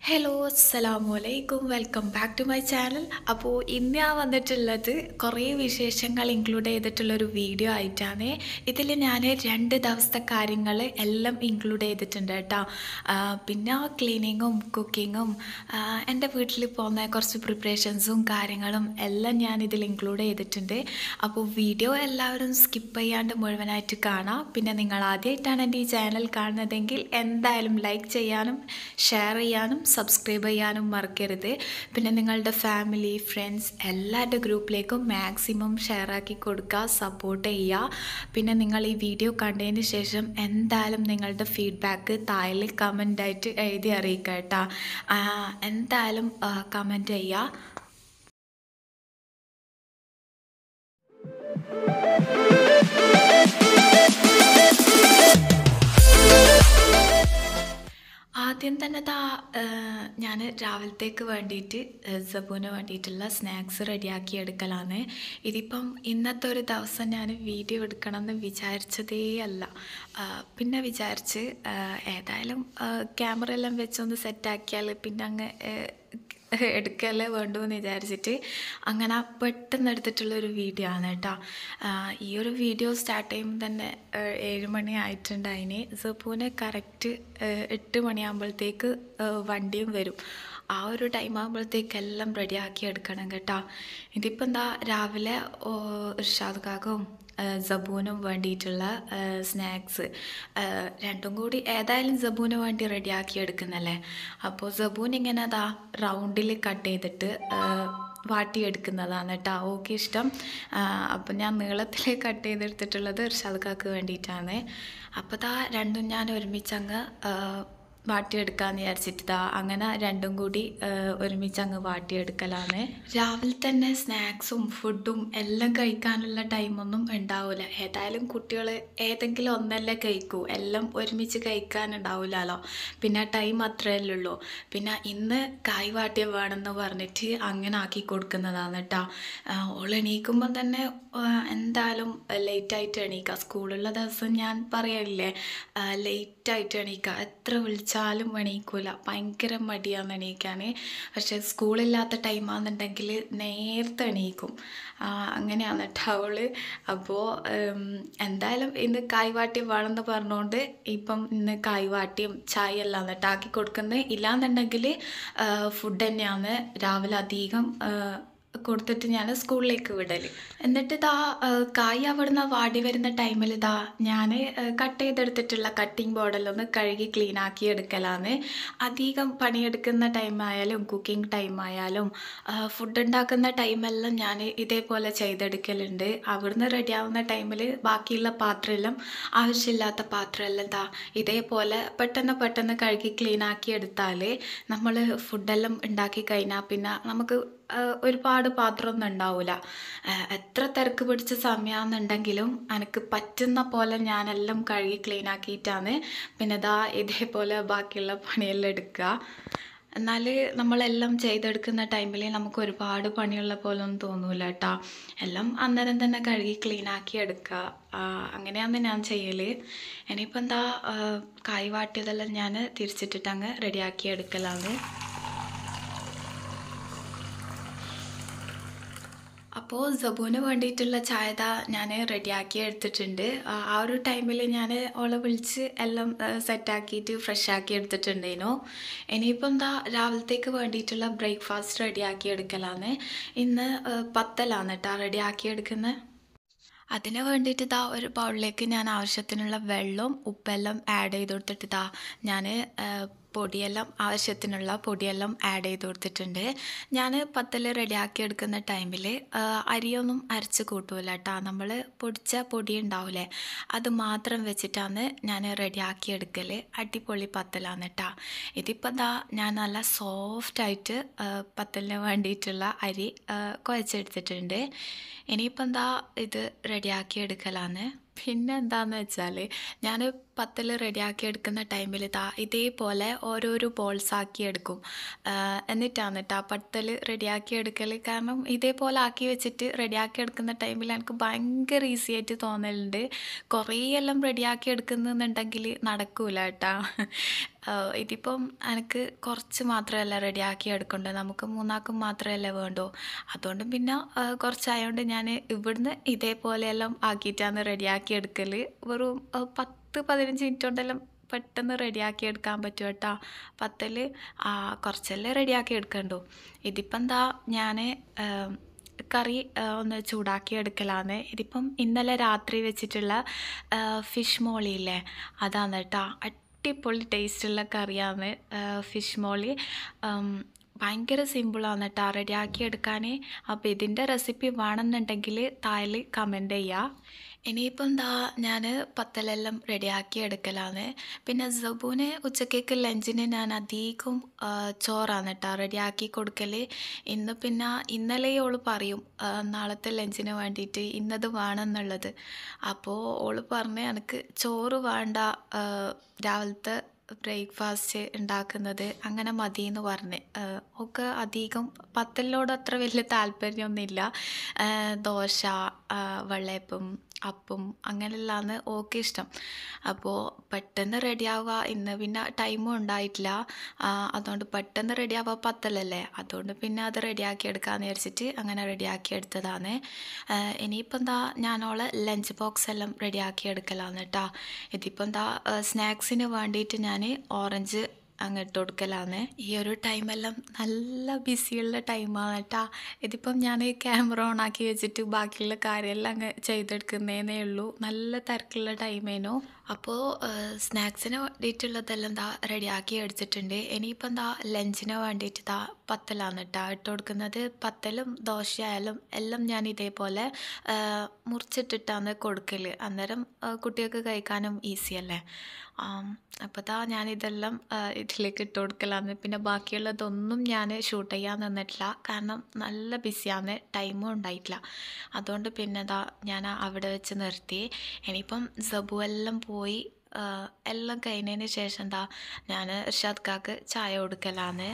hello അസ്സലാമു അലൈക്കും welcome back to my channel അപ്പോൾ ഇന്ന് ഞാൻ വന്നിട്ടുള്ളത് കുറേ വിശേഷങ്ങൾ ഇൻക്ലൂഡ് ചെയ്തിട്ടുള്ളൊരു വീഡിയോ ആയിട്ടാണ് ഇതിൽ ഞാൻ രണ്ട് ദിവസത്തെ കാര്യങ്ങൾ എല്ലാം ഇൻക്ലൂഡ് ചെയ്തിട്ടുണ്ട് കേട്ടോ ആ, പിന്നെ ക്ലീനിങ്ങും കുക്കിങ്ങും എൻ്റെ വീട്ടിൽ പോകുന്ന കുറച്ച് പ്രിപ്പറേഷൻസും കാര്യങ്ങളും എല്ലാം ഞാൻ ഇതിൽ ഇൻക്ലൂഡ് ചെയ്തിട്ടുണ്ട് അപ്പോൾ വീഡിയോ എല്ലാവരും സ്കിപ്പ് ചെയ്യാണ്ട് മുഴുവനായിട്ട് കാണാം പിന്നെ നിങ്ങൾ ആദ്യമായിട്ടാണ് എൻ്റെ ഈ ചാനൽ കാണുന്നതെങ്കിൽ എന്തായാലും ലൈക്ക് ചെയ്യാനും ഷെയർ ചെയ്യാനും സബ്സ്ക്രൈബ് ചെയ്യാനും മറക്കരുത് പിന്നെ നിങ്ങളുടെ ഫാമിലി ഫ്രണ്ട്സ് എല്ലാവരുടെ ഗ്രൂപ്പിലേക്കും മാക്സിമം ഷെയർ ആക്കി കൊടുക്കുക സപ്പോർട്ട് ചെയ്യുക പിന്നെ നിങ്ങൾ ഈ വീഡിയോ കണ്ടതിന് ശേഷം എന്തായാലും നിങ്ങളുടെ ഫീഡ്ബാക്ക് താഴെ കമൻ്റായിട്ട് എഴുതി അറിയിക്കുക കേട്ടോ ആ, എന്തായാലും കമൻറ്റ് ചെയ്യുക ആദ്യം തന്നെ താ ഞാൻ രാവിലത്തേക്ക് വേണ്ടിയിട്ട് സബുവിന് വേണ്ടിയിട്ടുള്ള സ്നാക്സ് റെഡിയാക്കി എടുക്കലാണ് ഇതിപ്പം ഇന്നത്തെ ഒരു ദിവസം ഞാൻ വീഡിയോ എടുക്കണമെന്ന് വിചാരിച്ചതേ അല്ല ആ, പിന്നെ വിചാരിച്ച് ആ, ഏതായാലും ക്യാമറ എല്ലാം വെച്ചൊന്ന് സെറ്റാക്കിയാൽ പിന്നെ അങ്ങ് എടുക്കല്ലേ വേണ്ടു എന്ന് വിചാരിച്ചിട്ട് അങ്ങനെ പെട്ടെന്ന് എടുത്തിട്ടുള്ള ഒരു വീഡിയോ ആണ് കേട്ടോ ആ, ഈ ഒരു വീഡിയോ സ്റ്റാർട്ട് ചെയ്യുമ്പോൾ തന്നെ ആ, ഏഴ് മണി ആയിട്ടുണ്ട് അതിന് സപ്പൂന് കറക്റ്റ് എട്ട് മണിയാകുമ്പോഴത്തേക്ക് വണ്ടിയും വരും ആ ഒരു ടൈം ആകുമ്പോഴത്തേക്ക് എല്ലാം റെഡിയാക്കി എടുക്കണം കേട്ടോ ഇതിപ്പോൾ എന്താ രാവിലെ ഓ, ഇർഷാദ് കാക്കും സബൂനും വേണ്ടിയിട്ടുള്ള സ്നാക്സ് രണ്ടും കൂടി ഏതായാലും സബൂന് വേണ്ടി റെഡിയാക്കി എടുക്കുന്നല്ലേ അപ്പോൾ സബൂൻ ഇങ്ങനെ അതാ റൗണ്ടിൽ കട്ട് ചെയ്തിട്ട് ആ, വാട്ടിയെടുക്കുന്നതാണ് കേട്ടോ ഓക്കെ ഇഷ്ടം അപ്പം ഞാൻ നീളത്തിൽ കട്ട് ചെയ്തെടുത്തിട്ടുള്ളത് ഇർഷാദ്ക്കാക്ക് വേണ്ടിയിട്ടാണ് അപ്പോൾ ദാ രണ്ടും ഞാൻ ഒരുമിച്ചങ്ങ് ആ, വാട്ടിയെടുക്കാമെന്ന് വിചാരിച്ചിട്ട് അങ്ങനെ രണ്ടും കൂടി ആ, ഒരുമിച്ച് അങ്ങ് വാട്ടിയെടുക്കലാണ് രാവിലെ തന്നെ സ്നാക്സും ഫുഡും എല്ലാം കഴിക്കാനുള്ള ടൈമൊന്നും ഉണ്ടാവില്ല ഏതായാലും കുട്ടികൾ ഏതെങ്കിലും ഒന്നല്ലേ കഴിക്കൂ എല്ലാം ഒരുമിച്ച് കഴിക്കാനുണ്ടാവില്ലല്ലോ പിന്നെ ടൈം അത്രയല്ലേ ഉള്ളൂ പിന്നെ ഇന്ന് കായ് വാട്ടിയ വേണമെന്ന് പറഞ്ഞിട്ട് അങ്ങനെ ആക്കി കൊടുക്കുന്നതാണ് കേട്ടോ ഓൾ എണീക്കുമ്പോൾ തന്നെ ആ, എന്തായാലും ലേറ്റായിട്ട് എണീക്കുക സ്കൂളുള്ള ദിവസം ഞാൻ പറയലില്ലേ ലേറ്റായിട്ട് എണീക്കുക എത്ര വിളിച്ചാലും എണീക്കൂല ഭയങ്കര മടിയാണ് എണീക്കാൻ പക്ഷേ സ്കൂളില്ലാത്ത ടൈമാണെന്നുണ്ടെങ്കിൽ നേരത്തെ എണീക്കും ആ, അങ്ങനെയാണ് കേട്ടോ അവള് അപ്പോൾ എന്തായാലും ഇന്ന് കായ്വാട്ടി വേണമെന്ന് പറഞ്ഞുകൊണ്ട് ഇപ്പം ഇന്ന് കായ്വാട്ടിയും ചായ എല്ലാം കേട്ടോ ആക്കി കൊടുക്കുന്നത് ഇല്ലാന്നുണ്ടെങ്കിൽ ഫുഡ് തന്നെയാണ് രാവിലെ അധികം ആ, കൊടുത്തിട്ട് ഞാൻ സ്കൂളിലേക്ക് വിടൽ എന്നിട്ട് ഇതാ കായ് അവിടുന്ന് വാടി വരുന്ന ടൈമിൽ ഇതാ ഞാൻ കട്ട് ചെയ്തെടുത്തിട്ടുള്ള കട്ടിംഗ് ബോർഡെല്ലാം ഒന്ന് കഴുകി ക്ലീൻ ആക്കി എടുക്കലാണ് അധികം പണിയെടുക്കുന്ന ടൈമായാലും കുക്കിംഗ് ടൈമായാലും ഫുഡ് ഉണ്ടാക്കുന്ന ടൈമെല്ലാം ഞാൻ ഇതേപോലെ ചെയ്തെടുക്കലുണ്ട് അവിടുന്ന് റെഡി ആവുന്ന ടൈമിൽ ബാക്കിയുള്ള പാത്രമെല്ലാം ആവശ്യമില്ലാത്ത പാത്രമെല്ലാം ദാ ഇതേപോലെ പെട്ടെന്ന് പെട്ടെന്ന് കഴുകി ക്ലീൻ ആക്കി എടുത്താൽ നമ്മൾ ഫുഡെല്ലാം ഉണ്ടാക്കി കഴിഞ്ഞാൽ പിന്നെ നമുക്ക് ആ, ഒരുപാട് പാത്രമൊന്നും ഉണ്ടാവില്ല എത്ര തിരക്ക് പിടിച്ച സമയമാണെന്നുണ്ടെങ്കിലും എനിക്ക് പറ്റുന്ന പോലെ ഞാനെല്ലാം കഴുകി ക്ലീൻ ആക്കിയിട്ടാണ് പിന്നെ ഇതാ ഇതേപോലെ ബാക്കിയുള്ള പണിയെല്ലാം എടുക്കുക എന്നാൽ നമ്മളെല്ലാം ചെയ്തെടുക്കുന്ന ടൈമിൽ നമുക്ക് ഒരുപാട് പണിയുള്ള പോലെ ഒന്നും തോന്നൂല കേട്ടോ എല്ലാം അന്നേരം തന്നെ കഴുകി ക്ലീൻ ആക്കി എടുക്കുക ആ, അങ്ങനെയാണ് ഞാൻ ചെയ്യൽ ഇനിയിപ്പോൾ എന്താ ആ, കായ് വാട്ടിയതെല്ലാം ഞാൻ തിരിച്ചിട്ടിട്ട് അങ്ങ് റെഡിയാക്കി എടുക്കലാണ് അപ്പോൾ സബുവിന് വേണ്ടിയിട്ടുള്ള ചായ ദാ ഞാൻ റെഡിയാക്കി എടുത്തിട്ടുണ്ട് ആ ആ ഒരു ടൈമിൽ ഞാൻ ഓളെ വിളിച്ച് എല്ലാം സെറ്റാക്കിയിട്ട് ഫ്രഷ് ആക്കി എടുത്തിട്ടുണ്ടേനു ഇനിയിപ്പം എന്താ രാവിലത്തേക്ക് വേണ്ടിയിട്ടുള്ള ബ്രേക്ക്ഫാസ്റ്റ് റെഡിയാക്കി എടുക്കലാണ് ഇന്ന് ആ, പത്തലാണ് കേട്ടോ റെഡിയാക്കി എടുക്കുന്നത് അതിന് വേണ്ടിയിട്ട് ഇതാ ഒരു ബൗളിലേക്ക് ഞാൻ ആവശ്യത്തിനുള്ള വെള്ളവും ഉപ്പെല്ലാം ആഡ് ചെയ്ത് കൊടുത്തിട്ട് ഇതാ ഞാൻ പൊടിയെല്ലാം ആവശ്യത്തിനുള്ള പൊടിയെല്ലാം ആഡ് ചെയ്ത് കൊടുത്തിട്ടുണ്ട് ഞാൻ പത്തൽ റെഡിയാക്കി എടുക്കുന്ന ടൈമിൽ അരിയൊന്നും അരച്ച് കൂട്ടൂല കേട്ടോ നമ്മൾ പൊടിച്ച പൊടി ഉണ്ടാവില്ലേ അത് മാത്രം വെച്ചിട്ടാണ് ഞാൻ റെഡിയാക്കി എടുക്കൽ അടിപൊളി പത്തലാണ് കേട്ടോ ഇതിപ്പോൾ എന്താ ഞാൻ നല്ല സോഫ്റ്റായിട്ട് പത്തലിന് വേണ്ടിയിട്ടുള്ള അരി ആ, കുഴച്ചെടുത്തിട്ടുണ്ട് ഇനിയിപ്പോൾ എന്താ ഇത് റെഡിയാക്കി എടുക്കലാണ് പിന്നെ എന്താന്ന് വെച്ചാൽ ഞാൻ പത്തൽ റെഡിയാക്കി എടുക്കുന്ന ടൈമിൽ ഇതാ ഇതേപോലെ ഓരോരോ ബോൾസ് ആക്കി എടുക്കും ആ, എന്നിട്ടാണ് കേട്ടോ പത്തൽ റെഡിയാക്കി എടുക്കൽ കാരണം ഇതേപോലെ ആക്കി വെച്ചിട്ട് റെഡിയാക്കി എടുക്കുന്ന ടൈമിൽ എനിക്ക് ഭയങ്കര ഈസി ആയിട്ട് തോന്നലുണ്ട് കുറേ എല്ലാം റെഡിയാക്കി എടുക്കുന്നുണ്ടെങ്കിൽ നടക്കൂല കേട്ടോ ഇതിപ്പം എനിക്ക് കുറച്ച് മാത്രമല്ല റെഡിയാക്കി എടുക്കണ്ടേ നമുക്ക് മൂന്നാൾക്കും മാത്രമല്ലേ വേണ്ടൂ അതുകൊണ്ട് പിന്നെ ആ, കുറച്ചായതുകൊണ്ട് ഞാൻ ഇവിടുന്ന് ഇതേപോലെയെല്ലാം ആക്കിയിട്ടാണ് റെഡിയാക്കി എടുക്കൽ വെറും ആ, പത്ത് പതിനഞ്ച് മിനിറ്റ് കൊണ്ടെല്ലാം പെട്ടെന്ന് റെഡിയാക്കി എടുക്കാൻ പറ്റും കേട്ടോ പത്തിൽ കുറച്ചല്ലേ റെഡിയാക്കി എടുക്കണ്ടു ഇതിപ്പം എന്താ ഞാൻ കറി ആ, ഒന്ന് ചൂടാക്കി എടുക്കലാന്ന് ഇതിപ്പം ഇന്നലെ രാത്രി വെച്ചിട്ടുള്ള ആ, ഫിഷ് മോളിയില്ലേ അതാണ് കേട്ടോ അടിപൊളി ടേസ്റ്റുള്ള കറിയാണ് ആ, ഫിഷ് മോളി ഉം, ഭയങ്കര സിമ്പിളാണ് കേട്ടോ റെഡിയാക്കി എടുക്കാൻ അപ്പോൾ ഇതിൻ്റെ റെസിപ്പി വേണമെന്നുണ്ടെങ്കിൽ താഴെ കമൻറ്റ് ചെയ്യുക ഇനിയിപ്പം എന്താ ഞാൻ പത്തലെല്ലാം റെഡിയാക്കി എടുക്കലാണ് പിന്നെ സബൂന് ഉച്ചക്കേക്ക് ലഞ്ചിന് ഞാൻ അധികം ആ, ചോറാണ് കേട്ടോ റെഡിയാക്കി കൊടുക്കൽ ഇന്ന് പിന്നെ ഇന്നലെ ഓള് പറയും ആ, നാളത്തെ ലഞ്ചിന് വേണ്ടിയിട്ട് ഇന്നത് വേണമെന്നുള്ളത് അപ്പോൾ ഓള് പറഞ്ഞ് എനിക്ക് ചോറ് വേണ്ട ആ, രാവിലത്തെ ബ്രേക്ക്ഫാസ്റ്റ് ഉണ്ടാക്കുന്നത് അങ്ങനെ മതി എന്ന് പറഞ്ഞ് ഏഹ് ഒക്കെ അധികം പത്തലിനോട് അത്ര വലിയ താല്പര്യമൊന്നുമില്ല ഏഹ് ദോശ ആഹ് വെള്ളയപ്പം അപ്പം അങ്ങനെയുള്ളതാണ് ഓക്കെ ഇഷ്ടം അപ്പോൾ പെട്ടെന്ന് റെഡിയാവുക ഇന്ന് പിന്നെ ടൈമും ഉണ്ടായിട്ടില്ല ആഹ് അതുകൊണ്ട് പെട്ടെന്ന് റെഡിയാവുക പത്തലല്ലേ അതുകൊണ്ട് പിന്നെ അത് റെഡിയാക്കി എടുക്കാമെന്ന് വിചാരിച്ചിട്ട് അങ്ങനെ റെഡിയാക്കി എടുത്തതാണ് ആഹ് ഇനിയിപ്പോൾ എന്താ ഞാനോളെ ലഞ്ച് ബോക്സ് എല്ലാം റെഡിയാക്കി എടുക്കലാണ് കേട്ടോ ഇതിപ്പോൾ എന്താ സ്നാക്സിന് വേണ്ടിയിട്ട് ഞാൻ ഓറഞ്ച് അങ്ങ് ഇട്ട് കൊടുക്കലാണ് ഈ ഒരു ടൈമെല്ലാം നല്ല ബിസിയുള്ള ടൈമാണ് കേട്ടോ ഇതിപ്പം ഞാൻ ക്യാമറ ഓൺ ആക്കി വെച്ചിട്ട് ബാക്കിയുള്ള കാര്യമെല്ലാം അങ്ങ് ചെയ്തെടുക്കുന്നതേ ഉള്ളൂ നല്ല തിരക്കുള്ള ടൈമേനു അപ്പോൾ സ്നാക്സിന് വേണ്ടിയിട്ടുള്ളതെല്ലാം എന്താ റെഡിയാക്കി എടുത്തിട്ടുണ്ട് ഇനിയിപ്പോൾ എന്താ ലഞ്ചിന് വേണ്ടിയിട്ട് ഇതാ പത്തലാണ് കേട്ടോ ഇട്ട് കൊടുക്കുന്നത് പത്തലും ദോശയായാലും എല്ലാം ഞാൻ ഇതേപോലെ ആ, മുറിച്ചിട്ടിട്ടാണ് കൊടുക്കൽ അന്നേരം ആ, കുട്ടികൾക്ക് കഴിക്കാനും ഈസി അല്ലേ അപ്പോൾ ദാ ഞാനിതെല്ലാം ആ, ഇതിലേക്ക് ഇട്ട് കൊടുക്കലാണ് പിന്നെ ബാക്കിയുള്ളതൊന്നും ഞാൻ ഷൂട്ട് ചെയ്യാൻ നിന്നിട്ടില്ല കാരണം നല്ല ബിസിയാണ് ടൈമും ഉണ്ടായിട്ടില്ല അതുകൊണ്ട് പിന്നെ ദാ ഞാൻ അവിടെ വെച്ച് നിർത്തി ഇനിയിപ്പം സബു എല്ലാം പോയി ആ, എല്ലാം കഴിഞ്ഞതിന് ശേഷം എന്താ ഞാൻ ഇർഷാദ് കാക്ക് ചായ കൊടുക്കലാണ്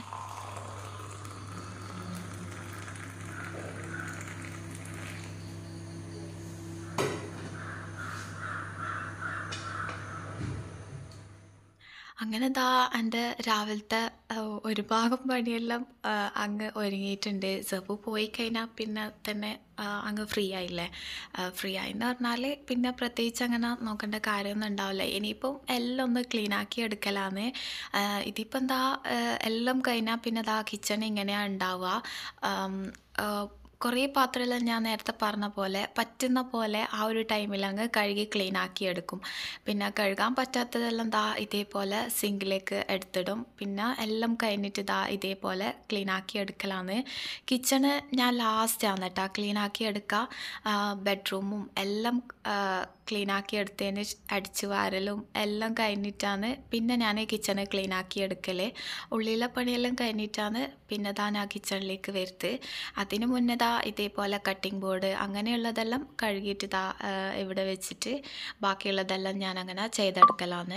അങ്ങനെ ദാ എൻ്റെ രാവിലത്തെ ആ, ഒരു ഭാഗം പണിയെല്ലാം ആ, അങ്ങ് ഒരുങ്ങിയിട്ടുണ്ട് സബു പോയി കഴിഞ്ഞാൽ പിന്നെ തന്നെ ആ, അങ്ങ് ഫ്രീ ആയില്ലേ ഫ്രീ ആയി എന്ന് പറഞ്ഞാൽ പിന്നെ പ്രത്യേകിച്ച് അങ്ങനെ നോക്കേണ്ട കാര്യമൊന്നും ഉണ്ടാവില്ല ഇനിയിപ്പം എല്ലാം ഒന്ന് ക്ലീൻ ആക്കി എടുക്കലാന്ന് ആ, ഇതിപ്പം എന്താ എല്ലാം കഴിഞ്ഞാൽ പിന്നെ ദാ കിച്ചൺ ഇങ്ങനെയാണ് ഉണ്ടാവുക ആം, ആ, കുറേ പാത്രമെല്ലാം ഞാൻ നേരത്തെ പറഞ്ഞ പോലെ പറ്റുന്ന പോലെ ആ ഒരു ടൈമിൽ അങ്ങ് കഴുകി ക്ലീൻ ആക്കി എടുക്കും പിന്നെ കഴുകാൻ പറ്റാത്തതെല്ലാം ദാ ഇതേപോലെ സിങ്കിലേക്ക് എടുത്തിടും പിന്നെ എല്ലാം കഴിഞ്ഞിട്ട് ദാ ഇതേപോലെ ക്ലീൻ ആക്കി എടുക്കലാണ് കിച്ചണ് ഞാൻ ലാസ്റ്റാണ് കേട്ടോ ക്ലീൻ ആക്കി എടുക്കുക ബെഡ്റൂമും എല്ലാം ക്ലീൻ ആക്കി എടുത്തതിന് ശ്- അടിച്ചു വാരലും എല്ലാം കഴിഞ്ഞിട്ടാണ് പിന്നെ ഞാൻ കിച്ചണ് ക്ലീൻ ആക്കി എടുക്കൽ ഉള്ളിലെ പണിയെല്ലാം കഴിഞ്ഞിട്ടാണ് പിന്നെ താ ഞാൻ കിച്ചണിലേക്ക് വരുത്ത് അതിന് മുന്നേ ദാ ഇതേപോലെ കട്ടിംഗ് ബോർഡ് അങ്ങനെയുള്ളതെല്ലാം കഴുകിയിട്ട് ദാ ആ, ഇവിടെ വെച്ചിട്ട് ബാക്കിയുള്ളതെല്ലാം ഞാൻ അങ്ങനെ ചെയ്തെടുക്കലാണ്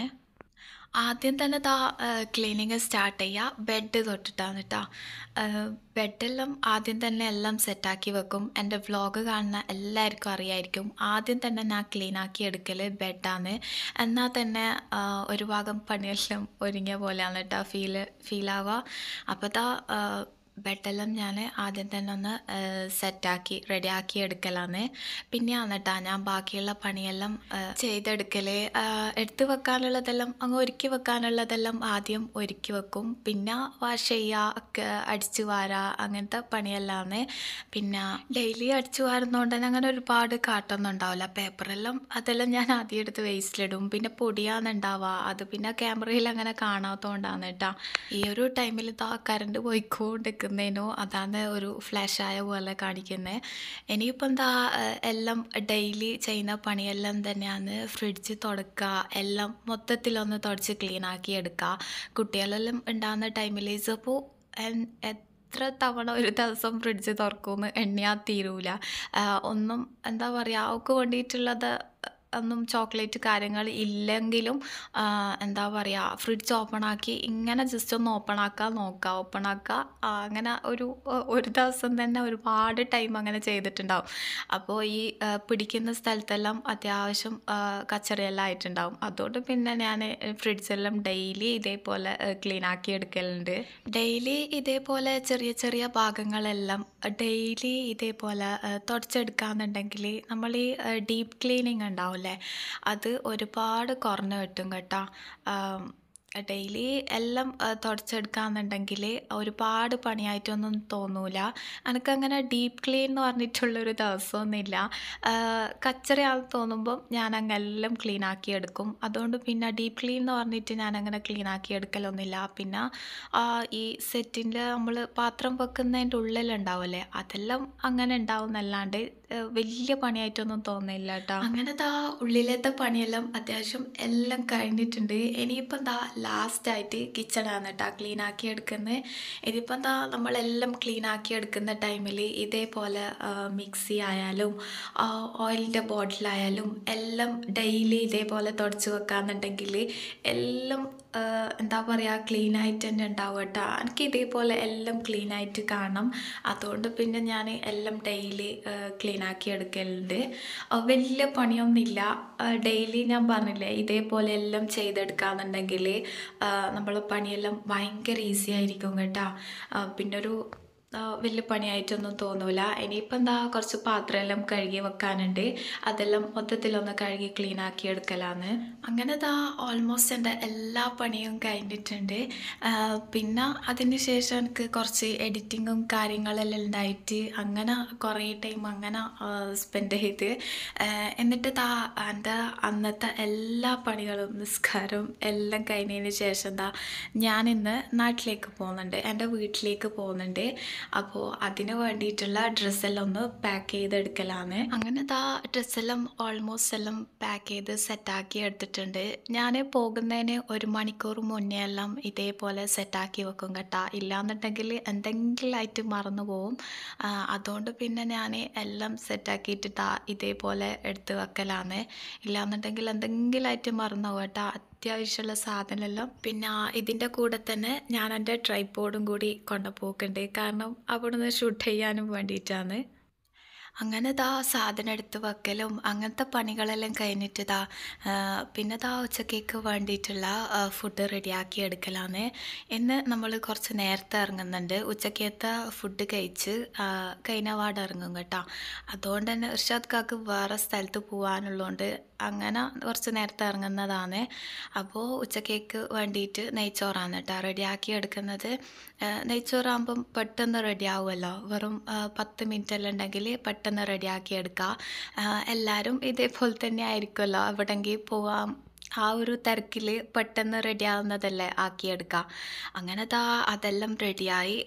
ആദ്യം തന്നെ ദാ ക്ലീനിങ് സ്റ്റാർട്ട് ചെയ്യുക ബെഡ് തൊട്ടിട്ടാണ് കേട്ടോ ബെഡെല്ലാം ആദ്യം തന്നെ എല്ലാം സെറ്റാക്കി വെക്കും എൻ്റെ വ്ളോഗ് കാണുന്ന എല്ലാവർക്കും അറിയായിരിക്കും ആദ്യം തന്നെ ഞാൻ ക്ലീൻ ആക്കി എടുക്കൽ ബെഡാണ് എന്നാൽ തന്നെ ആ, ഒരു ഭാഗം പണിയെല്ലാം ഒരുങ്ങിയ പോലെയാണ് കേട്ടോ ഫീൽ ഫീലാവുക അപ്പോൾ ദാ ആ, ബെഡെല്ലാം ഞാൻ ആദ്യം തന്നെ ഒന്ന് സെറ്റാക്കി റെഡിയാക്കി എടുക്കലാണ് പിന്നെയാണ് കേട്ടോ ഞാൻ ബാക്കിയുള്ള പണിയെല്ലാം ആ, ചെയ്തെടുക്കൽ ആ, എടുത്ത് വെക്കാനുള്ളതെല്ലാം അങ്ങ് ഒരുക്കി വെക്കാനുള്ളതെല്ലാം ആദ്യം ഒരുക്കി വെക്കും പിന്നെ വാഷ് ചെയ്യുക ഒക്കെ അടിച്ചു വാരുക അങ്ങനത്തെ പണിയെല്ലാമാണ് പിന്നെ ഡെയിലി അടിച്ചു വാരുന്നതുകൊണ്ട് തന്നെ അങ്ങനെ ഒരുപാട് കാട്ടൊന്നും ഉണ്ടാവില്ല പേപ്പറെല്ലാം അതെല്ലാം ഞാൻ ആദ്യം എടുത്ത് വേസ്റ്റിലിടും പിന്നെ പൊടിയാണ് ഉണ്ടാവുക അത് പിന്നെ ക്യാമറയിൽ അങ്ങനെ കാണാത്തതുകൊണ്ടാണ് കേട്ടോ ഈ ഒരു ടൈമിൽ ഇതാ കറണ്ട് പോയിക്കൊണ്ടിരിക്കുന്നതിനോ അതാണ് ഒരു ഫ്ലാഷ് ആയ പോലെ കാണിക്കുന്നത് ഇനിയിപ്പോൾ എന്താ ഏഹ്, എല്ലാം ഡെയിലി ചെയ്യുന്ന പണിയെല്ലാം തന്നെയാണ് ഫ്രിഡ്ജ് തുടക്കുക എല്ലാം മൊത്തത്തിലൊന്ന് തുടച്ച് ക്ലീൻ ആക്കി എടുക്കുക കുട്ടികളെല്ലാം ഉണ്ടാകുന്ന ടൈമിൽ ഇപ്പോൾ എത്ര തവണ ഒരു ദിവസം ഫ്രിഡ്ജ് തുറക്കുമെന്ന് എണ്ണിയാൽ തീരൂല ആഹ് ഒന്നും എന്താ പറയുക അവൾക്ക് വേണ്ടിയിട്ടുള്ളത് ഒന്നും ചോക്ലേറ്റ് കാര്യങ്ങൾ ഇല്ലെങ്കിലും ആ, എന്താ പറയുക ഫ്രിഡ്ജ് ഓപ്പൺ ആക്കി ഇങ്ങനെ ജസ്റ്റ് ഒന്ന് ഓപ്പൺ ആക്കുക നോക്കുക ഓപ്പൺ ആക്കുക ആ, അങ്ങനെ ഒരു ഒരു ദിവസം തന്നെ ഒരുപാട് ടൈം അങ്ങനെ ചെയ്തിട്ടുണ്ടാവും അപ്പോൾ ഈ ആ, പിടിക്കുന്ന സ്ഥലത്തെല്ലാം അത്യാവശ്യം ആ, കച്ചറയെല്ലാം ആയിട്ടുണ്ടാവും അതുകൊണ്ട് പിന്നെ ഞാൻ ഫ്രിഡ്ജെല്ലാം ഡെയിലി ഇതേപോലെ ക്ലീൻ ആക്കി എടുക്കലുണ്ട് ഡെയിലി ഇതേപോലെ ചെറിയ ചെറിയ ഭാഗങ്ങളെല്ലാം ഡെയിലി ഇതേപോലെ തുടച്ചെടുക്കാന്നുണ്ടെങ്കിൽ നമ്മൾ ഈ ഡീപ്പ് ക്ലീനിങ് ഉണ്ടാവില്ലേ അത് ഒരുപാട് കുറഞ്ഞു കിട്ടും കേട്ടോ ഡെയിലി എല്ലാം തുടച്ചെടുക്കാന്നുണ്ടെങ്കിൽ ഒരുപാട് പണിയായിട്ടൊന്നും തോന്നൂല എനിക്കങ്ങനെ ഡീപ്പ് ക്ലീൻ എന്ന് പറഞ്ഞിട്ടുള്ളൊരു ദിവസമൊന്നുമില്ല കച്ചറയാണെന്ന് തോന്നുമ്പം ഞാൻ അങ്ങെല്ലാം ക്ലീൻ ആക്കി എടുക്കും അതുകൊണ്ട് പിന്നെ ഡീപ്പ് ക്ലീൻ എന്ന് പറഞ്ഞിട്ട് ഞാൻ അങ്ങനെ ക്ലീൻ ആക്കി എടുക്കലൊന്നുമില്ല പിന്നെ ആ, ഈ സെറ്റിൻ്റെ നമ്മൾ പാത്രം വെക്കുന്നതിൻ്റെ ഉള്ളിലുണ്ടാവില്ലേ അതെല്ലാം അങ്ങനെ ഉണ്ടാവും എന്നല്ലാണ്ട് ഏഹ്, വലിയ പണിയായിട്ടൊന്നും തോന്നില്ല കേട്ടോ അങ്ങനെ ദാ ഉള്ളിലത്തെ പണിയെല്ലാം അത്യാവശ്യം എല്ലാം കഴിഞ്ഞിട്ടുണ്ട് ഇനിയിപ്പം ദാ ലാസ്റ്റ് ആയിട്ട് കിച്ചണാണ് കേട്ടോ ക്ലീൻ ആക്കി എടുക്കുന്നത് ഇതിപ്പം ദാ നമ്മളെല്ലാം ക്ലീൻ ആക്കി എടുക്കുന്ന ടൈമിൽ ഇതേപോലെ ആ, മിക്സി ആയാലും ഓയിലിൻ്റെ ബോട്ടിലായാലും എല്ലാം ഡെയിലി ഇതേപോലെ തുടച്ച് വെക്കാന്നുണ്ടെങ്കിൽ എല്ലാം ആ, എന്താ പറയുക ക്ലീൻ ആയിട്ട് തന്നെ ഉണ്ടാവും കേട്ടോ എനിക്ക് ഇതേപോലെ എല്ലാം ക്ലീൻ ആയിട്ട് കാണണം അതുകൊണ്ട് പിന്നെ ഞാൻ എല്ലാം ഡെയിലി ക്ലീൻ ആക്കി എടുക്കലുണ്ട് ആ, വലിയ പണിയൊന്നുമില്ല ഡെയിലി ഞാൻ പറഞ്ഞില്ലേ ഇതേപോലെ എല്ലാം ചെയ്തെടുക്കാന്നുണ്ടെങ്കിൽ നമ്മൾ പണിയെല്ലാം ഭയങ്കര ഈസി ആയിരിക്കും കേട്ടോ ആ, പിന്നെ ഒരു ആ, വലിയ പണിയായിട്ടൊന്നും തോന്നൂല ഇനിയിപ്പം എന്താ കുറച്ച് പാത്രമെല്ലാം കഴുകി വെക്കാനുണ്ട് അതെല്ലാം മൊത്തത്തിലൊന്ന് കഴുകി ക്ലീൻ ആക്കി എടുക്കലാന്ന് അങ്ങനെ ദാ ഓൾമോസ്റ്റ് എൻ്റെ എല്ലാ പണിയും കഴിഞ്ഞിട്ടുണ്ട് ആ, പിന്നെ അതിന് ശേഷം എനിക്ക് കുറച്ച് എഡിറ്റിങ്ങും കാര്യങ്ങളെല്ലാം ഉണ്ടായിട്ട് അങ്ങനെ കുറേ ടൈം അങ്ങനെ സ്പെൻഡ് ചെയ്ത് ആ, എന്നിട്ട് ദാ എൻ്റെ അന്നത്തെ എല്ലാ പണികളും നിസ്കാരവും എല്ലാം കഴിഞ്ഞതിന് ശേഷം ദാ ഞാനിന്ന് നാട്ടിലേക്ക് പോകുന്നുണ്ട് എൻ്റെ വീട്ടിലേക്ക് പോകുന്നുണ്ട് അപ്പോൾ അതിന് വേണ്ടിയിട്ടുള്ള ഡ്രസ്സെല്ലാം ഒന്ന് പാക്ക് ചെയ്തെടുക്കലാണ് അങ്ങനെ ദാ ഡ്രസ്സെല്ലാം ഓൾമോസ്റ്റ് എല്ലാം പാക്ക് ചെയ്ത് സെറ്റാക്കി എടുത്തിട്ടുണ്ട് ഞാൻ പോകുന്നതിന് ഒരു മണിക്കൂർ മുന്നേ എല്ലാം ഇതേപോലെ സെറ്റാക്കി വെക്കും കേട്ടാ ഇല്ലാന്നുണ്ടെങ്കിൽ എന്തെങ്കിലും ആയിട്ട് മറന്നു പോവും ആ, അതുകൊണ്ട് പിന്നെ ഞാൻ എല്ലാം സെറ്റാക്കിയിട്ട് ദാ ഇതേപോലെ എടുത്ത് വെക്കലാണ് ഇല്ലാന്നുണ്ടെങ്കിൽ എന്തെങ്കിലും ആയിട്ട് മറന്നു പോകും കേട്ടാ അത്യാവശ്യമുള്ള സാധനമെല്ലാം പിന്നെ ഇതിൻ്റെ കൂടെ തന്നെ ഞാൻ എൻ്റെ ട്രൈപ്പോഡും കൂടി കൊണ്ടുപോക്കുന്നുണ്ട് കാരണം അവിടുന്ന് ഷൂട്ട് ചെയ്യാനും വേണ്ടിയിട്ടാണ് അങ്ങനെ ദാ സാധനം എടുത്ത് വെക്കലും അങ്ങനത്തെ പണികളെല്ലാം കഴിഞ്ഞിട്ട് ദാ ആ, പിന്നെ ദാ ഉച്ചക്കേക്ക് വേണ്ടിയിട്ടുള്ള ഫുഡ് റെഡിയാക്കി എടുക്കലാണ് ഇന്ന് നമ്മൾ കുറച്ച് നേരത്തെ ഇറങ്ങുന്നുണ്ട് ഉച്ചക്കത്തെ ഫുഡ് കഴിച്ച് ആ, കൈനവാട് ഇറങ്ങും കേട്ടോ അതുകൊണ്ട് തന്നെ ഇർഷാദ് കാക്ക് വേറെ സ്ഥലത്ത് പോകാനുള്ളതുകൊണ്ട് അങ്ങനെ കുറച്ച് നേരത്തെ ഇറങ്ങുന്നതാണ് അപ്പോൾ ഉച്ചക്കേക്ക് വേണ്ടിയിട്ട് നെയ്ച്ചോറാണ് കേട്ടോ റെഡിയാക്കി എടുക്കുന്നത് ആ, നെയ്ച്ചോറാകുമ്പം പെട്ടെന്ന് റെഡി ആവുമല്ലോ വെറും ആ, പത്ത് മിനിറ്റ് എല്ലാം ഉണ്ടെങ്കിൽ പെട്ടെന്ന് റെഡിയാക്കി എടുക്കുക ആ, എല്ലാവരും ഇതേപോലെ തന്നെ ആയിരിക്കുമല്ലോ എവിടെങ്കിൽ പോവാം ആ ഒരു തിരക്കിൽ പെട്ടെന്ന് റെഡി ആവുന്നതല്ലേ ആക്കിയെടുക്കുക അങ്ങനെ ദാ അതെല്ലാം റെഡിയായി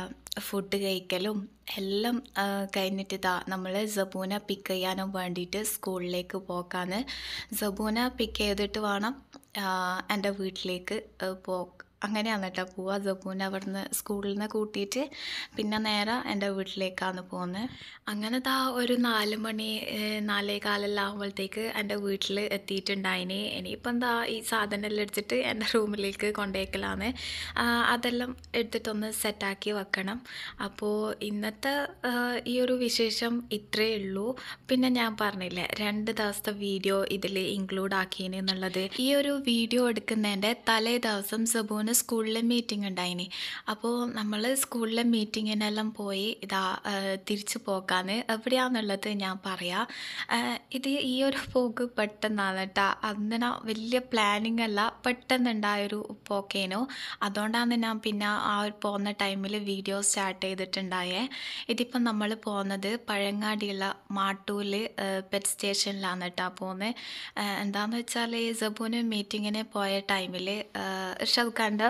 ഫുഡ് കഴിക്കലും എല്ലാം ആ, കഴിഞ്ഞിട്ട് ഇതാ നമ്മൾ സബൂന പിക്ക് ചെയ്യാനും വേണ്ടിയിട്ട് സ്കൂളിലേക്ക് പോക്കാന്ന് സബൂന പിക്ക് ചെയ്തിട്ട് വേണം ആ, എൻ്റെ വീട്ടിലേക്ക് പോ അങ്ങനെയാണ് കേട്ടോ പോവുക സബൂന അവിടുന്ന് സ്കൂളിൽ നിന്ന് കൂട്ടിയിട്ട് പിന്നെ നേരെ എൻ്റെ വീട്ടിലേക്കാണ് പോകുന്നത് അങ്ങനെ ദാ ഒരു നാല് മണി ഏഹ്, നാലേ കാലെല്ലാം ആകുമ്പോഴത്തേക്ക് എൻ്റെ വീട്ടിൽ എത്തിയിട്ടുണ്ടായിന് ഇനിയിപ്പം എന്താ ഈ സാധനം എല്ലാം എടുത്തിട്ട് എൻ്റെ റൂമിലേക്ക് കൊണ്ടുപോയിക്കലാണ് അതെല്ലാം എടുത്തിട്ടൊന്ന് സെറ്റാക്കി വെക്കണം അപ്പോൾ ഇന്നത്തെ ആ, ഈ ഒരു വിശേഷം ഇത്രയേ ഉള്ളൂ പിന്നെ ഞാൻ പറഞ്ഞില്ലേ രണ്ട് ദിവസത്തെ വീഡിയോ ഇതിൽ ഇൻക്ലൂഡ് ആക്കിയിന് എന്നുള്ളത് ഈ ഒരു വീഡിയോ എടുക്കുന്നതിൻ്റെ തലേ ദിവസം സബൂന് സ്കൂളിലെ മീറ്റിംഗ് ഉണ്ടായിനി അപ്പോൾ നമ്മൾ സ്കൂളിലെ മീറ്റിങ്ങിനെല്ലാം പോയി ഇതാ ആ, തിരിച്ചു പോക്കാന്ന് എവിടെയാണെന്നുള്ളത് ഞാൻ പറയാം ആ, ഇത് ഈ ഒരു പോക്ക് പെട്ടെന്നാണ് കേട്ടോ അങ്ങനെ വലിയ പ്ലാനിങ് അല്ല പെട്ടെന്നുണ്ടായൊരു പോക്കേനു അതുകൊണ്ടാണ് ഞാൻ പിന്നെ ആ ഒരു പോകുന്ന ടൈമിൽ വീഡിയോ സ്റ്റാർട്ട് ചെയ്തിട്ടുണ്ടായേ ഇതിപ്പം നമ്മൾ പോകുന്നത് പഴങ്ങാടിയുള്ള മാട്ടൂല് പെറ്റ് സ്റ്റേഷനിലാണ് കേട്ടോ പോകുന്നത് എന്താണെന്ന് വെച്ചാൽ സബൂന് മീറ്റിങ്ങിന് പോയ ടൈമിൽ ഇർഷദ് ഖാൻ്റെ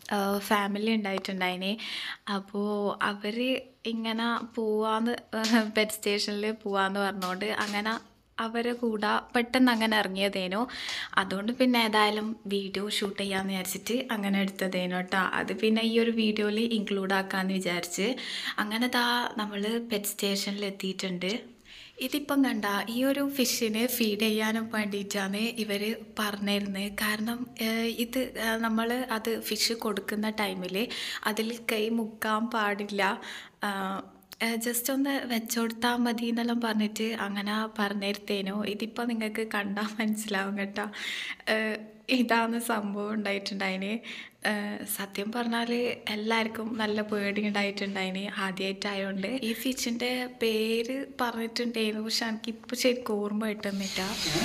ഫാമിലി ഉണ്ടായിട്ടുണ്ടായിന് അപ്പോൾ അവർ ഇങ്ങനെ പോവാന്ന് പെറ്റ് സ്റ്റേഷനിൽ പോവാന്ന് പറഞ്ഞുകൊണ്ട് അങ്ങനെ അവരെ കൂടെ പെട്ടെന്ന് അങ്ങനെ ഇറങ്ങിയതേനു അതുകൊണ്ട് പിന്നെ ഏതായാലും വീഡിയോ ഷൂട്ട് ചെയ്യാമെന്ന് വിചാരിച്ചിട്ട് അങ്ങനെ എടുത്തതേനു കേട്ടോ അത് പിന്നെ ഈ ഒരു വീഡിയോയിൽ ഇൻക്ലൂഡ് ആക്കാമെന്ന് വിചാരിച്ച് അങ്ങനെ ദാ നമ്മൾ പെറ്റ് സ്റ്റേഷനിൽ എത്തിയിട്ടുണ്ട് ഇതിപ്പം കണ്ട ഈ ഒരു ഫിഷിന് ഫീഡ് ചെയ്യാനും വേണ്ടിയിട്ടാണ് ഇവർ പറഞ്ഞിരുന്നത് കാരണം ഏഹ്, ഇത് നമ്മൾ അത് ഫിഷ് കൊടുക്കുന്ന ടൈമിൽ അതിൽ കൈ മുക്കാൻ പാടില്ല ജസ്റ്റ് ഒന്ന് വെച്ചുകൊടുത്താൽ മതി എന്നെല്ലാം പറഞ്ഞിട്ട് അങ്ങനെ പറഞ്ഞിരുത്തേനു ഇതിപ്പോൾ നിങ്ങൾക്ക് കണ്ടാൽ മനസ്സിലാവും കേട്ടോ ഏഹ്, ഇതാണ് സംഭവം ഉണ്ടായിട്ടുണ്ടായിന് ഏഹ്, സത്യം പറഞ്ഞാൽ എല്ലാവർക്കും നല്ല പേടി ഉണ്ടായിട്ടുണ്ടായിന് ആദ്യമായിട്ടായതുകൊണ്ട് ഈ ഫിഷിൻ്റെ പേര് പറഞ്ഞിട്ടുണ്ടായിരുന്നു പക്ഷെ എനിക്കിപ്പോൾ ശരിക്കും ഓർമ്മ കിട്ടുന്നില്ല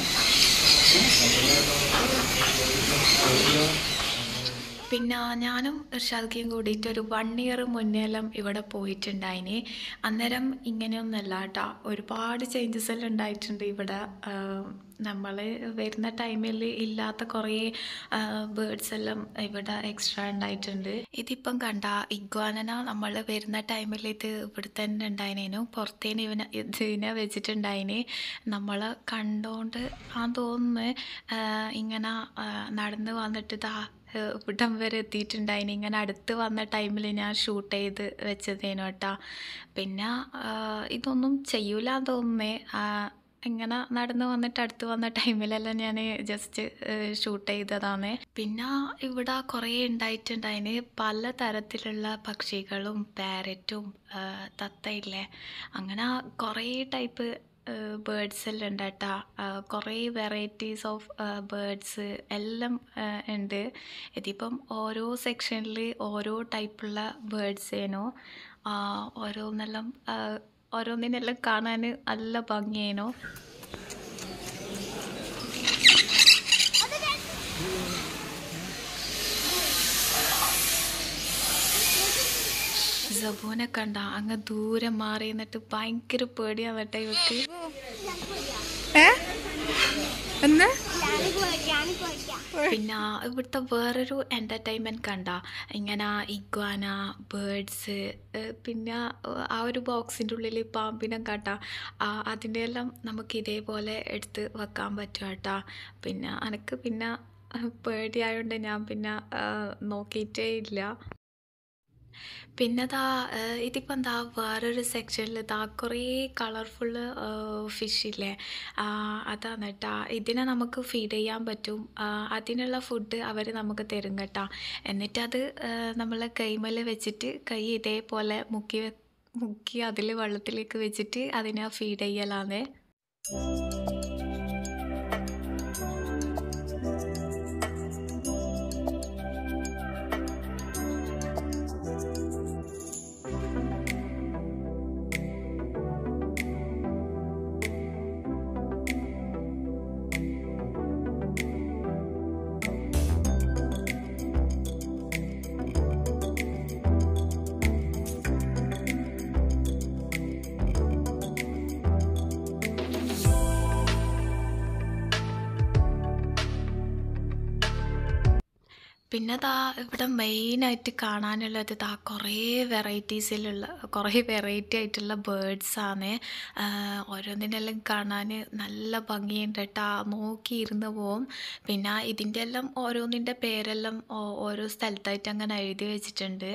പിന്നെ ഞാനും ഇർഷാദക്കയും കൂടിയിട്ട് ഒരു വൺ ഇയർ മുന്നേല്ലാം ഇവിടെ പോയിട്ടുണ്ടായിന് അന്നേരം ഇങ്ങനെയൊന്നുമല്ല കേട്ടോ ഒരുപാട് ചേഞ്ചസ് എല്ലാം ഉണ്ടായിട്ടുണ്ട് ഇവിടെ നമ്മൾ വരുന്ന ടൈമിൽ ഇല്ലാത്ത കുറേ ബേർഡ്സ് എല്ലാം ഇവിടെ എക്സ്ട്രാ ഉണ്ടായിട്ടുണ്ട് ഇതിപ്പം കണ്ട ഇഗ്വാനന നമ്മൾ വരുന്ന ടൈമിൽ ഇത് ഇവിടെ തന്നെ ഉണ്ടായിനേനു പുറത്തേന് ഇവനെ ഇതിനെ വെച്ചിട്ടുണ്ടായിന് നമ്മൾ കണ്ടോണ്ട് ആ തോന്നുന്നു ഇങ്ങനെ ആ, നടന്ന് വന്നിട്ട് ഇതാ ഏഹ് ഇവിടം വരെ എത്തിയിട്ടുണ്ടായിന് ഇങ്ങനെ അടുത്ത് വന്ന ടൈമിൽ ഞാൻ ഷൂട്ട് ചെയ്ത് വെച്ചതേനു കേട്ടോ പിന്നെ ആഹ് ഇതൊന്നും ചെയ്യൂലെന്ന് തോന്നുന്നേ ആഹ് ഇങ്ങനെ നടന്ന് വന്നിട്ട് അടുത്ത് വന്ന ടൈമിലെല്ലാം ഞാൻ ജസ്റ്റ് ഷൂട്ട് ചെയ്തതാണ് പിന്നെ ഇവിടെ കുറേ ഉണ്ടായിട്ടുണ്ടായിന് പല തരത്തിലുള്ള പക്ഷികളും പാരറ്റും തത്തയില്ലേ അങ്ങനെ കുറേ ടൈപ്പ് ബേർഡ്സ് എല്ലാം ഉണ്ട് കേട്ടോ കുറേ വെറൈറ്റീസ് ഓഫ് ബേർഡ്സ് എല്ലാം ആ, ഉണ്ട് ഇതിപ്പം ഓരോ സെക്ഷനിൽ ഓരോ ടൈപ്പുള്ള ബേർഡ്സേനു ഓരോന്നെല്ലാം ആ, ഓരോന്നിനെല്ലാം കാണാൻ നല്ല ഭംഗിയേനു സബൂനെ കണ്ട അങ്ങ് ദൂരെ മാറി നിന്നിട്ട് ഭയങ്കര പേടിയാന്ന് കേട്ടോ ഇവക്ക് എന്ന് പിന്നെ ഇവിടുത്തെ വേറൊരു എൻ്റർടൈൻമെൻറ്റ് കണ്ട ഇങ്ങനെ ഇഗ്വാന ബേർഡ്സ് പിന്നെ ഏഹ്, ആ ഒരു ബോക്സിൻ്റെ ഉള്ളിൽ പാമ്പിനെ കാട്ടാ അതിൻ്റെ എല്ലാം നമുക്ക് ഇതേപോലെ എടുത്ത് വെക്കാൻ പറ്റും കേട്ടാ പിന്നെ എനിക്ക് പിന്നെ ഏഹ്, പേടിയായതുകൊണ്ട് ഞാൻ പിന്നെ ഏഹ്, നോക്കിയിട്ടേ ഇല്ല പിന്നെ ദാ ഏഹ് ഇതിപ്പോൾ എന്താ വേറൊരു സെക്ഷനിൽ ദാ കുറേ കളർഫുള്ള് ഫിഷ് ഇല്ലേ ആ, അതാണ് കേട്ടാ ഇതിനെ നമുക്ക് ഫീഡ് ചെയ്യാൻ പറ്റും ആ, അതിനുള്ള ഫുഡ് അവർ നമുക്ക് തരും കേട്ടാ എന്നിട്ടത് നമ്മൾ കൈമേൽ വെച്ചിട്ട് കൈ ഇതേപോലെ മുക്കി വെ- മുക്കി അതിൽ വെള്ളത്തിലേക്ക് വെച്ചിട്ട് അതിനെ ഫീഡ് ചെയ്യലാണ് പിന്നെ ദാ ഇവിടെ മെയിനായിട്ട് കാണാനുള്ളത് ദാ കുറേ വെറൈറ്റീസിലുള്ള കുറേ വെറൈറ്റി ആയിട്ടുള്ള ബേർഡ്സാണ് ഓരോന്നിനെല്ലാം കാണാൻ നല്ല ഭംഗിയുണ്ട് കേട്ടോ നോക്കിയിരുന്ന് പോവും പിന്നെ ഇതിൻ്റെ എല്ലാം ഓരോന്നിൻ്റെ പേരെല്ലാം ഓ- ഓരോ സ്ഥലത്തായിട്ട് അങ്ങനെ എഴുതി വെച്ചിട്ടുണ്ട്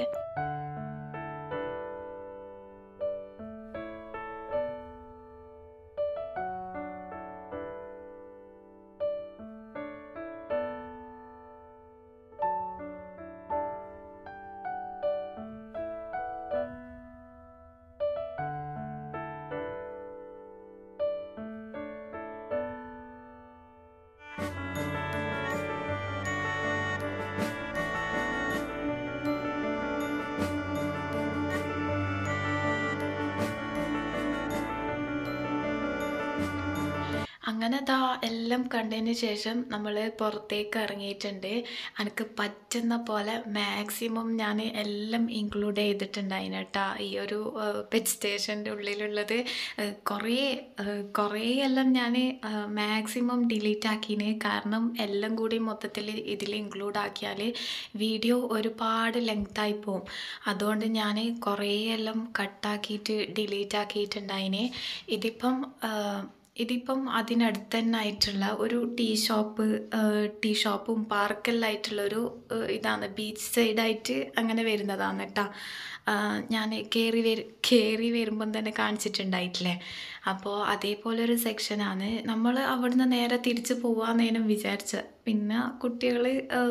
അങ്ങനെ ദാ എല്ലാം കണ്ടതിന് ശേഷം നമ്മൾ പുറത്തേക്ക് ഇറങ്ങിയിട്ടുണ്ട് എനിക്ക് പറ്റുന്ന പോലെ മാക്സിമം ഞാൻ എല്ലാം ഇൻക്ലൂഡ് ചെയ്തിട്ടുണ്ടായിന് കേട്ടോ ഈ ഒരു പെറ്റ് സ്റ്റേഷൻ്റെ ഉള്ളിലുള്ളത് ഏഹ്, കുറേ ഏഹ്, കുറേ എല്ലാം ഞാൻ മാക്സിമം ഡിലീറ്റ് ആക്കീന് കാരണം എല്ലാം കൂടി മൊത്തത്തിൽ ഇതിൽ ഇൻക്ലൂഡ് ആക്കിയാൽ വീഡിയോ ഒരുപാട് ലെങ്തായി പോവും അതുകൊണ്ട് ഞാൻ കുറേ എല്ലാം കട്ടാക്കിയിട്ട് ഡിലീറ്റ് ആക്കിയിട്ടുണ്ടായിന് ഇതിപ്പം ഏഹ്, ഇതിപ്പം അതിനടുത്ത് തന്നെ ആയിട്ടുള്ള ഒരു ടീ ഷോപ്പ് ടീ ഷോപ്പും പാർക്കെല്ലാം ആയിട്ടുള്ളൊരു ഏഹ്, ഇതാണ് ബീച്ച് സൈഡായിട്ട് അങ്ങനെ വരുന്നതാണ് കേട്ടോ ഞാൻ കയറി വരും കയറി വരുമ്പം തന്നെ കാണിച്ചിട്ടുണ്ടായിട്ടില്ലേ അപ്പോൾ അതേപോലെ ഒരു സെക്ഷനാണ് നമ്മൾ അവിടുന്ന് നേരെ തിരിച്ച് പോവാന്നേനും വിചാരിച്ച പിന്നെ കുട്ടികൾ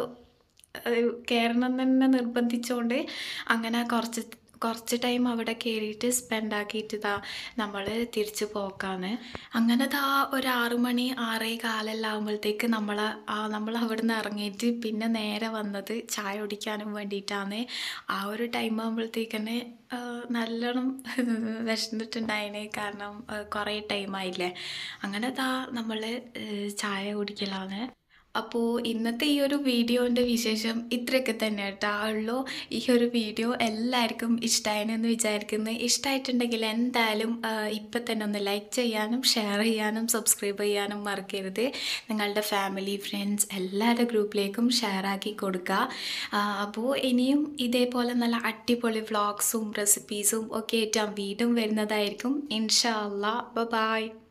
കയറണം തന്നെ നിർബന്ധിച്ചുകൊണ്ട് അങ്ങനെ കുറച്ച് കുറച്ച് ടൈം അവിടെ കയറിയിട്ട് സ്പെൻഡ് ആക്കിയിട്ട് ഇതാ നമ്മൾ തിരിച്ച് പോക്കാണ് അങ്ങനെ ദാ ഒരു ആറു മണി ആറേ കാലെല്ലാം ആകുമ്പോഴത്തേക്ക് നമ്മൾ നമ്മൾ അവിടെ നിന്ന് ഇറങ്ങിയിട്ട് പിന്നെ നേരെ വന്നത് ചായ കുടിക്കാനും വേണ്ടിയിട്ടാണ് ആ ഒരു ടൈം ആകുമ്പോഴത്തേക്ക് തന്നെ നല്ലോണം വിശന്നിട്ടുണ്ടായിന് കാരണം ആ, കുറേ ടൈമായില്ലേ അങ്ങനെ ദാ നമ്മൾ ചായ കുടിക്കലാണ് അപ്പോൾ ഇന്നത്തെ ഈ ഒരു വീഡിയോൻ്റെ വിശേഷം ഇത്രയൊക്കെ തന്നെ കേട്ടോ ഉള്ളൂ ഈ ഒരു വീഡിയോ എല്ലാവർക്കും ഇഷ്ടമായെന്ന് വിചാരിക്കുന്നു ഇഷ്ടമായിട്ടുണ്ടെങ്കിൽ എന്തായാലും ഇപ്പം തന്നെ ഒന്ന് ലൈക്ക് ചെയ്യാനും ഷെയർ ചെയ്യാനും സബ്സ്ക്രൈബ് ചെയ്യാനും മറക്കരുത് നിങ്ങളുടെ ഫാമിലി ഫ്രണ്ട്സ് എല്ലാവരുടെ ഗ്രൂപ്പിലേക്കും ഷെയർ ആക്കി കൊടുക്കുക ആ, അപ്പോൾ ഇനിയും ഇതേപോലെ നല്ല അടിപൊളി വ്ളോഗ്സും റെസിപ്പീസും ഒക്കെ ആയിട്ട് വീണ്ടും വരുന്നതായിരിക്കും ഇൻഷാ അല്ലാ ബൈ